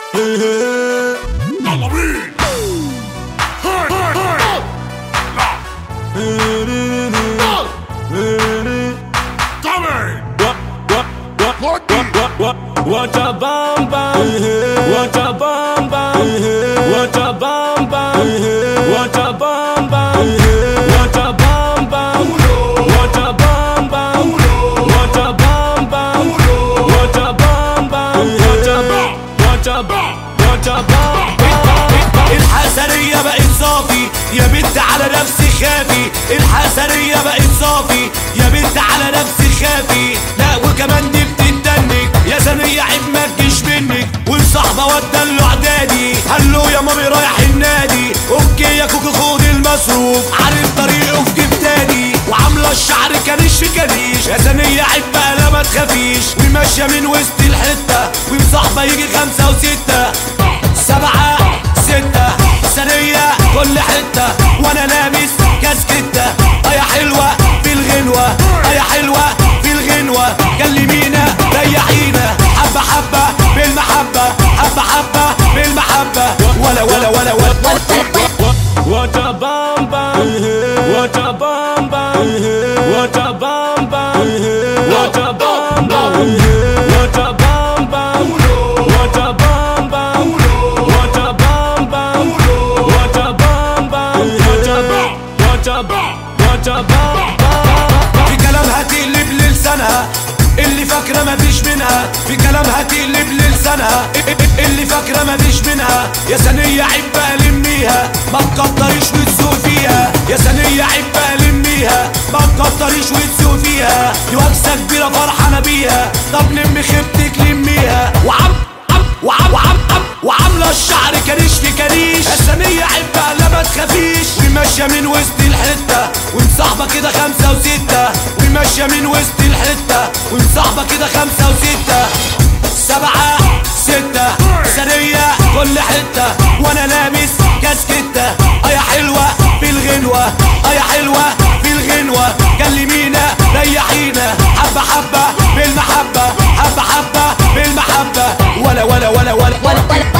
يلا بينا هاي هاي هاي coming What a bam bam, what a bam bam, what a bam bam, what a bam bam, what a bam bam, what a bam bam, what a bam bam, what a bam bam, what a bam, what a bam, what a bam bam. الحسنية بقت صافي يا بنت على نفسي خافي الحسنية بقت صافي يا بنت على نفسي خافي لا وكمان دي بتتنك يا ثانية عيب ما تجيش منك والصحبة ودلوا اعدادي هلو يا مامي رايح النادي اوكي يا كوكو خد المصروف عارف طريقه في جيب تاني وعاملة الشعر كريش في كريش يا ثانية عيب بقى لا ما تخافيش وماشية من وسط الحتة ومصاحبة يجي خمسة وستة سبعة ستة ثانية كل حتة وانا لابس كاسكتة اه يا حلوة في الغنوة اه يا حلوة في الغنوة كلمينا ريحينا حبة حبة بالمحبة حبة حبة بالمحبة ولا ولا ولا ولا, ولا What a bam bam, what a bam bam, what a bam bam, what a bam bam, what a bam bam, what a bam bam, what a bam bam, what a bam bam, what a bam, what a bam, what a bam bam. في كلامها تقلب للسانها اللي فاكرة مفيش منها في كلامها تقلب للسانها اللي فاكرة مفيش منها يا ثانية عيب بقى لميها ما تكتريش وتسوق فيها يا ثانية عيب بقى لميها ما تكتريش وتسوق فيها دي وكسة كبيرة فرحانة بيها طب لم خيبتك لميها وعم عم وعم وعم عم وعاملة الشعر كريش في كريش يا ثانية عيب بقى لا ما تخافيش وماشية من وسط الحتة ومصاحبة كده خمسة وستة وماشية من وسط الحتة ومصاحبة كده خمسة وستة سبعة ستة ثانية كل حتة وانا لابس كاسكتة اه يا حلوة في الغنوة اه يا حلوة في الغنوة كلمينا ريحينا حبة حبة بالمحبة حبة حبة بالمحبة ولا ولا ولا ولا, ولا, ولا